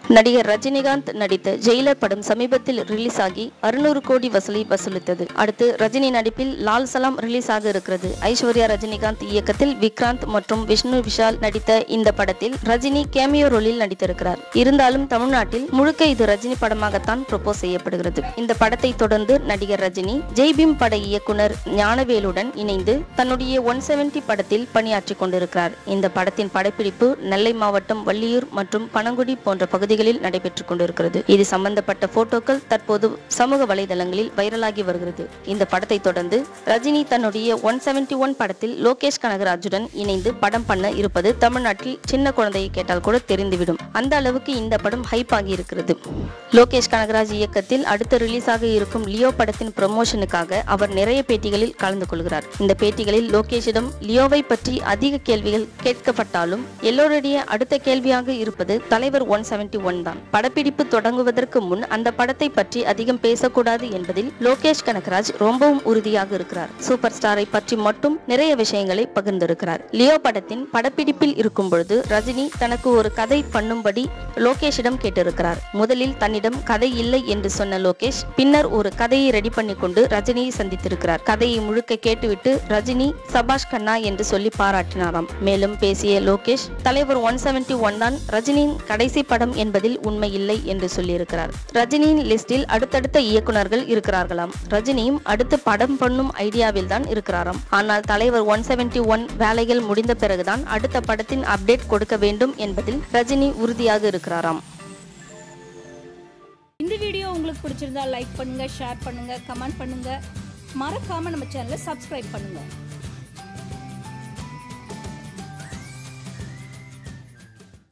நடிகர் ரஜினிகாந்த் நடித்த ஜெயிலர் படம் சமீபத்தில் ரிலீஸ் ஆகி அறுநூறு கோடி வசூலை வசூலித்தது அடுத்து ரஜினி நடிப்பில் லால் சலாம் ரிலீஸ் ஆக இருக்கிறது ஐஸ்வர்யா ரஜினிகாந்த் இயக்கத்தில் விக்ராந்த் மற்றும் விஷ்ணு விஷால் நடித்த இந்த படத்தில் ரஜினி கேமியோ ரோலில் நடித்திருக்கிறார் இருந்தாலும் தமிழ்நாட்டில் முழுக்க இது ரஜினி படமாகத்தான் ப்ரொபோஸ் செய்யப்படுகிறது இந்த படத்தை தொடர்ந்து நடிகர் ரஜினி ஜெய்பீம் பட இயக்குனர் ஞானவேலுடன் இணைந்து தன்னுடைய ஒன் செவன்டி படத்தில் பணியாற்றிக் கொண்டிருக்கிறார் இந்த படத்தின் படப்பிடிப்பு நெல்லை மாவட்டம் வள்ளியூர் மற்றும் பனங்குடி போன்ற பகுதிகளில் நடைபெற்றுக் கொண்டிருக்கிறது இது சம்பந்தப்பட்ட போட்டோக்கள் தற்போது சமூக வலைதளங்களில் வைரலாகி வருகிறது இந்த படத்தை தொடர்ந்து ரஜினி தன்னுடைய ஒன் செவன்டி ஒன் படத்தில் லோகேஷ் கனகராஜுடன் இணைந்து படம் பண்ண இருப்பது தமிழ்நாட்டில் சின்ன குழந்தையை கேட்டால் கூட தெரிந்துவிடும் அந்த அளவுக்கு இந்த படம் ஹைப் ஆகி இருக்கிறது லோகேஷ் கனகராஜ் இயக்கத்தில் அடுத்து ரிலீஸ் ஆக இருக்கும் லியோ படத்தின் ப்ரமோஷனுக்காக அவர் நிறைய பேட்டிகளில் கலந்து கொள்கிறார் இந்த பேட்டிகளில் லோகேஷிடம் லியோவை பற்றி அதிக கேள்விகள் கேட்கப்பட்டாலும் எல்லோருடைய அடுத்த கேள்வியாக இருப்பது தலைவர் ஒன் செவன்டி ஒன் தான் படப்பிடிப்பு தொடங்குவதற்கு முன் அந்த படத்தை பற்றி அதிகம் பேசக்கூடாது என்பதில் லோகேஷ் கனகராஜ் ரொம்பவும் உறுதியாக இருக்கிறார் சூப்பர் ஸ்டாரை பற்றி மட்டும் நிறைய விஷயங்களை பகிர்ந்திருக்கிறார் லியோ படத்தின் படப்பிடிப்பில் இருக்கும் பொழுது ரஜினி தனக்கு ஒரு கதை பண்ணும்படி லோகேஷிடம் கேட்டிருக்கிறார் முதலில் தன்னிடம் கதை இல்லை என்று சொன்ன லோகேஷ் பின்னர் ஒரு கதையை ரெடி பண்ணி கொண்டு ரஜினியை சந்தித்திருக்கிறார் கதையை முழுக்க கேட்டுவிட்டு ரஜினி சபாஷ் கண்ணா என்று சொல்லி பாராட்டினாராம் மேலும் பேசிய லோகேஷ் தலைவர் ஒன் செவன்டி ஒன் தான் ரஜினியின் கடைசி படம் என்பதில் உண்மை இல்லை என்று சொல்லியிருக்கிறார் ரஜினியின் லிஸ்டில் அடுத்தடுத்த இயக்குனர்கள் இருக்கிறார்களாம் ரஜினியும் அடுத்து படம் பண்ணும் ஐடியாவில் தான் இருக்கிறாராம் ஆனால் தலைவர் ஒன் செவன்டி ஒன் வேலைகள் முடிந்த பிறகுதான் அடுத்த படத்தின் அப்டேட் கொடுக்க வேண்டும் என்பதில் ரஜினி உறுதியாக இருக்கிறாராம் இந்த வீடியோ உங்களுக்கு பிடிச்சிருந்தா லைக் பண்ணுங்க ஷேர் பண்ணுங்க கமெண்ட் பண்ணுங்க மறக்காம நம்ம சேனலை சப்ஸ்கிரைப் பண்ணுங்க